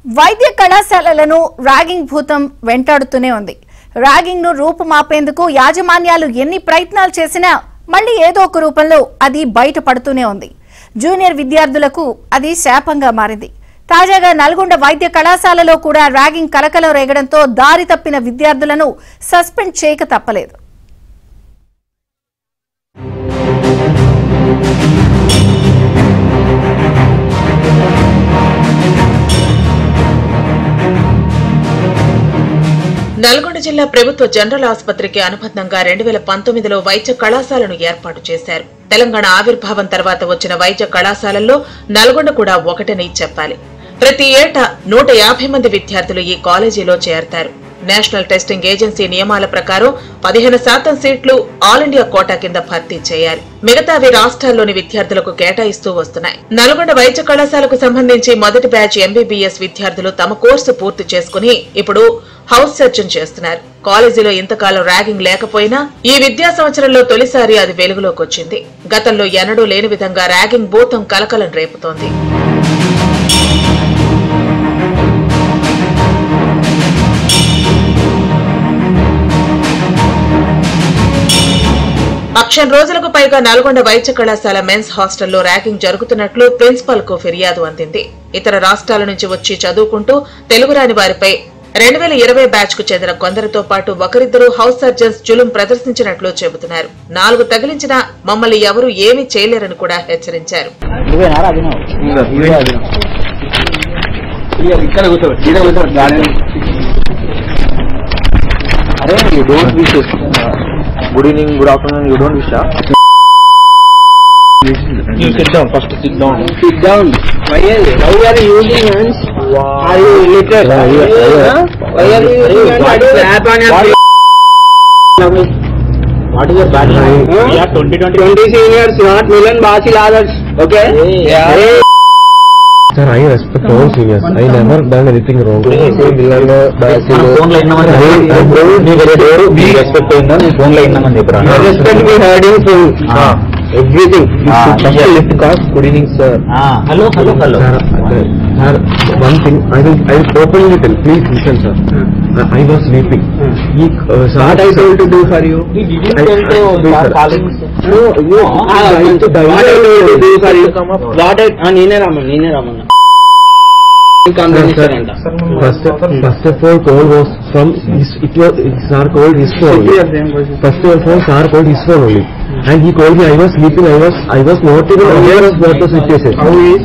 వైద్య కళాశాలలను ర్యాగింగ్ భూతం వెంటాడుతూనే ఉంది ర్యాగింగ్ ను రూపుమాపేందుకు యాజమాన్యాలు ఎన్ని ప్రయత్నాలు చేసినా మళ్ళీ ఏదో ఒక రూపంలో అది బయటపడుతూనే ఉంది జూనియర్ విద్యార్థులకు అది శాపంగా మారింది తాజాగా నల్గొండ వైద్య కళాశాలలో కూడా ర్యాగింగ్ కలకలం రేగడంతో దారి తప్పిన విద్యార్థులను సస్పెండ్ చేయక తప్పలేదు నల్గొండ జిల్లా ప్రభుత్వ జనరల్ ఆసుపత్రికి అనుబంధంగా రెండు వేల పంతొమ్మిదిలో వైద్య కళాశాలను ఏర్పాటు చేశారు తెలంగాణ ఆవిర్భావం తర్వాత వచ్చిన వైద్య కళాశాలల్లో నల్గొండ కూడా ఒకటని చెప్పాలి ప్రతి ఏటా నూట యాభై మంది విద్యార్థులు ఈ కాలేజీలో చేరతారు నేషనల్ టెస్టింగ్ ఏజెన్సీ నియమాల ప్రకారం పదిహేను శాతం సీట్లు ఆల్ ఇండియా కోటా కింద భర్తీ చేయాలి మిగతావి రాష్ట్రాల్లోని విద్యార్థులకు కేటాయిస్తూ వస్తున్నాయి నల్గొండ వైద్య కళాశాలకు సంబంధించి మొదటి బ్యాచ్ ఎంబీబీఎస్ విద్యార్థులు తమ కోర్సు పూర్తి చేసుకుని ఇప్పుడు హౌస్ సర్జన్ చేస్తున్నారు కాలేజీలో ఇంతకాలం ర్యాగింగ్ లేకపోయినా ఈ విద్యా సంవత్సరంలో తొలిసారి అది వెలుగులోకి వచ్చింది గతంలో ఎన్నడూ లేని విధంగా ర్యాగింగ్ భూతం కలకలం రేపుతోంది పక్షం రోజులకు పైగా నల్గొండ వైద్య కళాశాల మెన్స్ హాస్టల్లో ర్యాగింగ్ జరుగుతున్నట్లు ప్రిన్సిపల్ కు ఫిర్యాదు అందింది ఇతర రాష్ట్రాల నుంచి వచ్చి చదువుకుంటూ తెలుగు రాని వారిపై రెండు వేల ఇరవై బ్యాచ్ కు చెందిన కొందరితో పాటు ఒకరిద్దరు హౌస్ సర్జన్స్ జులుం ప్రదర్శించినట్లు చెబుతున్నారు నాలుగు తగిలించినా మమ్మల్ని ఎవరూ ఏమీ చేయలేరని కూడా హెచ్చరించారు నువ్వేనారా అభినవ్ ఇక్కడ కూర్చో ఇక్కడ కూర్చో గార్డెన్ అరే you don't wish good evening good afternoon you don't wish You sit down, first sit down. Sit down why why are using hands are you literal Yeah, yeah, yeah. Why are you using hands What- slap on your What is your bad name? We are 2020. 20 seniors not Milan Basil others okay Hey. Sir, I respect all seniors. I never done anything wrong. Phone లో ఇన్నామని మీ respect అయిందా నీ phone లో ఇన్నామని చెప్పరా respect we heard in full everything Lift card. Good evening, sir. Hello hello hello Sir, uh, sir, one thing, I will, I will openly tell, please listen, sir. Uh, I was sleeping. He, uh, sir, what I told to do for you I- I- wait, sir. no you Ah, what I told to do for you what I ah, నేనే రమ్మను నేనే రమ్మను Sir, complaint అంట First, first of all, call was from his, it was, sir called his phone. First of all, sir called his phone only. And he called me, I was sleeping, I was, I was not even aware of what the situation. How is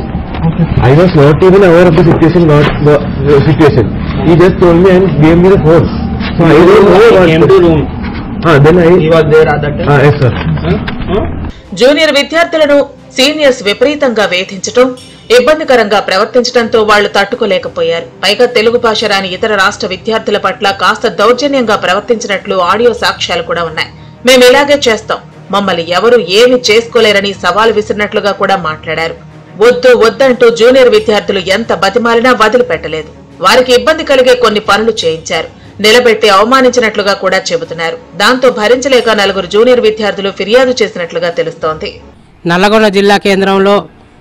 I was not even aware of the situation, not the, the situation. He just told me and gave me the phone. So I don't know what. came to room Ah, then I. he was there at that time Ah, yes, sir. huh? Huh? Junior విద్యార్థులను seniors విపరీతంగా వేధించటం ఇబ్బందికరంగా ప్రవర్తించడంతో వాళ్లు తట్టుకోలేకపోయారు పైగా తెలుగు భాష రాని ఇతర రాష్ట్ర విద్యార్థుల పట్ల కాస్త దౌర్జన్యంగా ప్రవర్తించినట్లు ఆడియో సాక్ష్యాలు కూడా ఉన్నాయి మేము ఇలాగే చేస్తాం మమ్మల్ని ఎవరు ఏమి చేసుకోలేరని సవాల్ విసిరినట్లుగా కూడా మాట్లాడారు వద్దు వద్దంటూ జూనియర్ విద్యార్థులు ఎంత బతిమాలినా వదిలిపెట్టలేదు వారికి ఇబ్బంది కలిగే కొన్ని పనులు చేయించారు నిలబెట్టి అవమానించినట్లుగా కూడా చెబుతున్నారు దాంతో భరించలేక నలుగురు జూనియర్ విద్యార్థులు ఫిర్యాదు చేసినట్లుగా తెలుస్తోంది నల్లగొండ జిల్లా కేంద్రంలో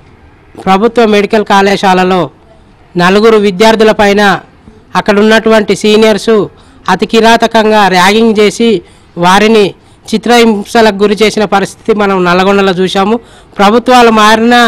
ప్రభుత్వ మెడికల్ కళాశాలలో నలుగురు విద్యార్థులపైన అక్కడ ఉన్నటువంటి సీనియర్సు అతి కిరాతకంగా ర్యాగింగ్ చేసి వారిని చిత్రహింసలకు గురి చేసిన పరిస్థితి మనం నల్లగొండలో చూశాము ప్రభుత్వాలు మారిన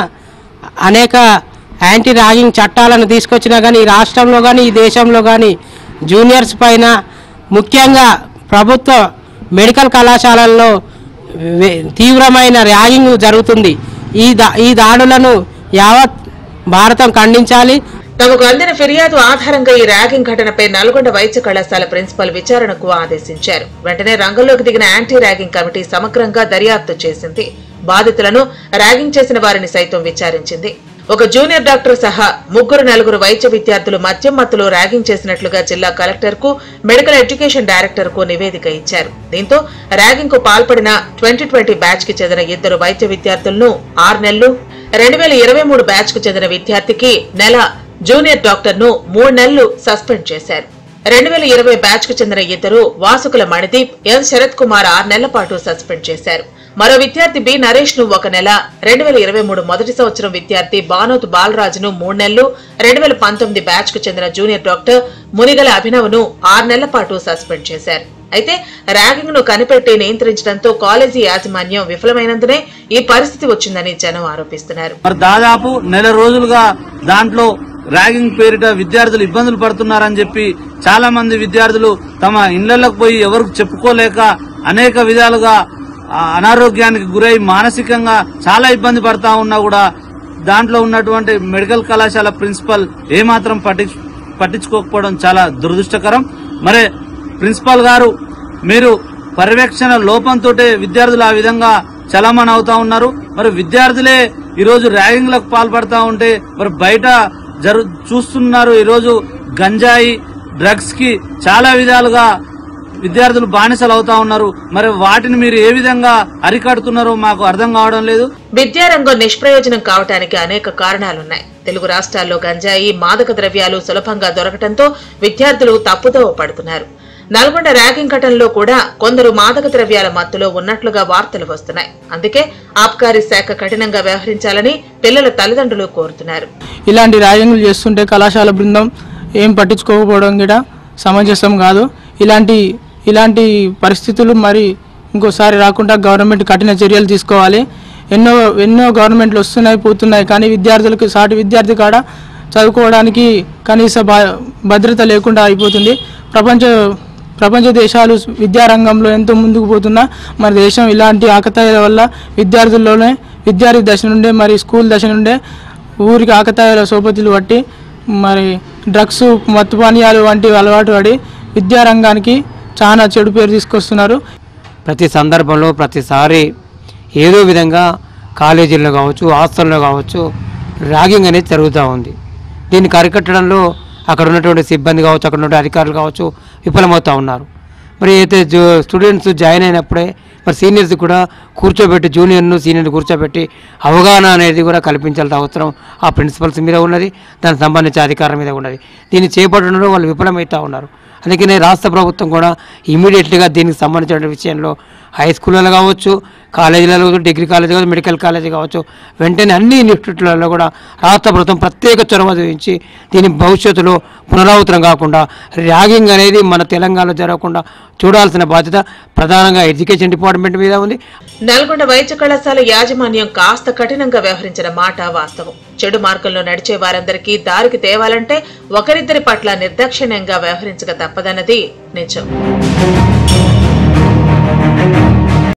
అనేక యాంటీ ర్యాగింగ్ చట్టాలను తీసుకొచ్చినా కానీ ఈ రాష్ట్రంలో కానీ ఈ దేశంలో కానీ జూనియర్స్ పైన ముఖ్యంగా ప్రభుత్వ మెడికల్ కళాశాలల్లో వే- తీవ్రమైన ర్యాగింగ్ జరుగుతుంది ఈ దా ఈ దాడులను యావత్ భారతం ఖండించాలి తమకు అందిన ఫిర్యాదు ఆధారంగా ఈ ర్యాగింగ్ ఘటనపై నల్గొండ వైద్య కళాశాల ప్రిన్సిపల్ విచారణకు ఆదేశించారు వెంటనే రంగంలోకి దిగిన యాంటీ ర్యాగింగ్ కమిటీ సమగ్రంగా దర్యాప్తు చేసింది బాధితులను ర్యాగింగ్ చేసిన వారిని సైతం విచారించింది ఒక జూనియర్ డాక్టర్ సహా ముగ్గురు నలుగురు వైద్య విద్యార్థులు మద్యం మత్తులో ర్యాగింగ్ చేసినట్లుగా జిల్లా కలెక్టర్ కు మెడికల్ ఎడ్యుకేషన్ డైరెక్టర్ కు నివేదిక ఇచ్చారు దీంతో ర్యాగింగ్ కు పాల్పడిన ట్వంటీ ట్వంటీ బ్యాచ్ కి చెందిన ఇద్దరు వైద్య విద్యార్థులను ఆరు నెలలు రెండు వేల ఇరవై మూడు బ్యాచ్ కు చెందిన విద్యార్థికి నెల జూనియర్ డాక్టర్ ను మూడు నెలలు సస్పెండ్ చేశారు రెండు వేల ఇరవై బ్యాచ్ కు చెందిన ఇద్దరు వాసుకుల మణిదీప్ ఎన్ శరత్ కుమార్ ఆరు నెలల పాటు సస్పెండ్ చేశారు మరో విద్యార్థి బి నరేష్ ను ఒక నెల రెండు వేల ఇరవై మూడు మొదటి సంవత్సరం విద్యార్థి బానోత్ బాలరాజును మూడు నెలలు రెండు వేల పంతొమ్మిది బ్యాచ్ కు చెందిన జూనియర్ డాక్టర్ మునిగల అభినవ్ను ఆరు నెలల పాటు సస్పెండ్ చేశారు అయితే ర్యాగింగ్ ను కనిపెట్టి నియంత్రించడంతో కాలేజీ యాజమాన్యం విఫలమైనందునే ఈ పరిస్థితి వచ్చిందని జనం ఆరోపిస్తున్నారు మరి దాదాపు నెల రోజులుగా దాంట్లో ర్యాగింగ్ పేరిట విద్యార్థులు ఇబ్బందులు పడుతున్నారని చెప్పి చాలా మంది విద్యార్థులు తమ ఇళ్లకు పోయి ఎవరికి చెప్పుకోలేక అనేక విధాలుగా ఆ, అనారోగ్యానికి గురై మానసికంగా చాలా ఇబ్బంది పడతా ఉన్నా కూడా దాంట్లో ఉన్నటువంటి మెడికల్ కళాశాల ప్రిన్సిపల్ ఏమాత్రం పట్టించు పట్టించుకోకపోవడం చాలా దురదృష్టకరం మరి ప్రిన్సిపాల్ గారు మీరు పర్యవేక్షణ లోపంతో విద్యార్థులు ఆ విధంగా చలామణి అవుతా ఉన్నారు మరి విద్యార్థులే ఈరోజు ర్యాగింగ్లకు పాల్పడతా ఉంటే మరి బయట జరు చూస్తున్నారు ఈరోజు గంజాయి డ్రగ్స్ కి చాలా విధాలుగా విద్యార్థులు బానిసలు అవుతా ఉన్నారు మరి వాటిని మీరు ఏ విధంగా అరికడుతున్నారో మాకు అర్థం కావడం లేదు విద్యారంగం నిష్ప్రయోజనం కావటానికి అనేక కారణాలున్నాయి తెలుగు రాష్ట్రాల్లో గంజాయి మాదక ద్రవ్యాలు సులభంగా దొరకటంతో విద్యార్థులు తప్పుదోవ పడుతున్నారు నల్గొండ ర్యాగింగ్ ఘటనలో కూడా కొందరు మాదక ద్రవ్యాల మత్తులో ఉన్నట్లుగా వార్తలు వస్తున్నాయి అందుకే ఆబ్కారీ శాఖ కఠినంగా వ్యవహరించాలని పిల్లల తల్లిదండ్రులు కోరుతున్నారు ఇలాంటి ర్యాగింగ్లు చేస్తుంటే కళాశాల బృందం ఏం పట్టించుకోకపోవడం కూడా సమంజసం కాదు ఇలాంటి ఇలాంటి పరిస్థితులు మరి ఇంకోసారి రాకుండా గవర్నమెంట్ కఠిన చర్యలు తీసుకోవాలి ఎన్నో ఎన్నో గవర్నమెంట్లు వస్తున్నాయి పోతున్నాయి కానీ విద్యార్థులకు సాటి విద్యార్థి కాడ చదువుకోవడానికి కనీస భ- భద్రత లేకుండా అయిపోతుంది ప్రపంచ ప్రపంచ దేశాలు విద్యారంగంలో ఎంతో ముందుకు పోతున్నా మన దేశం ఇలాంటి ఆకతాయిల వల్ల విద్యార్థుల్లోనే విద్యార్థి దశ నుండే మరి స్కూల్ దశ నుండే ఊరికి ఆకతాయిల సోపతులు పట్టి మరి డ్రగ్స్ మత్తు పానీయాలు వంటి అలవాటు పడి విద్యారంగానికి చాలా చెడు పేరు తీసుకొస్తున్నారు ప్రతి సందర్భంలో ప్రతిసారి ఏదో విధంగా కాలేజీల్లో కావచ్చు హాస్టల్లో కావచ్చు ర్యాగింగ్ అనేది జరుగుతూ ఉంది దీన్ని అరికట్టడంలో అక్కడ ఉన్నటువంటి సిబ్బంది కావచ్చు అక్కడ ఉన్నటువంటి అధికారులు కావచ్చు విఫలమవుతూ ఉన్నారు మరి అయితే జూ స్టూడెంట్స్ జాయిన్ అయినప్పుడే మరి సీనియర్స్ కూడా కూర్చోబెట్టి జూనియర్ను సీనియర్ని కూర్చోబెట్టి అవగాహన అనేది కూడా కల్పించాల్సిన అవసరం ఆ ప్రిన్సిపల్స్ మీద ఉన్నది దానికి సంబంధించిన అధికారం మీద ఉన్నది దీన్ని చేపట్టడంలో వాళ్ళు విఫలమవుతూ ఉన్నారు అందుకనే రాష్ట్ర ప్రభుత్వం కూడా ఇమీడియట్లీగా దీనికి సంబంధించిన విషయంలో హై స్కూళ్ళలో కావచ్చు కాలేజీలలో కావచ్చు, డిగ్రీ కాలేజీ కావచ్చు మెడికల్ కాలేజీ కావచ్చు వెంటనే అన్ని ఇన్స్టిట్యూట్లలో కూడా రాష్ట్ర ప్రభుత్వం ప్రత్యేక చొరవ వహించి దీని భవిష్యత్తులో పునరావృతం కాకుండా ర్యాగింగ్ అనేది మన తెలంగాణలో జరగకుండా చూడాల్సిన బాధ్యత ప్రధానంగా ఎడ్యుకేషన్ డిపార్ట్మెంట్ మీద ఉంది నల్గొండ వైద్య కళాశాల యాజమాన్యం కాస్త కఠినంగా వ్యవహరించిన మాట వాస్తవం చెడు మార్గంలో నడిచే వారందరికీ దారికి తేవాలంటే ఒకరిద్దరి పట్ల నిర్దాక్షిణ్యంగా వ్యవహరించక తప్పదన్నది నిజం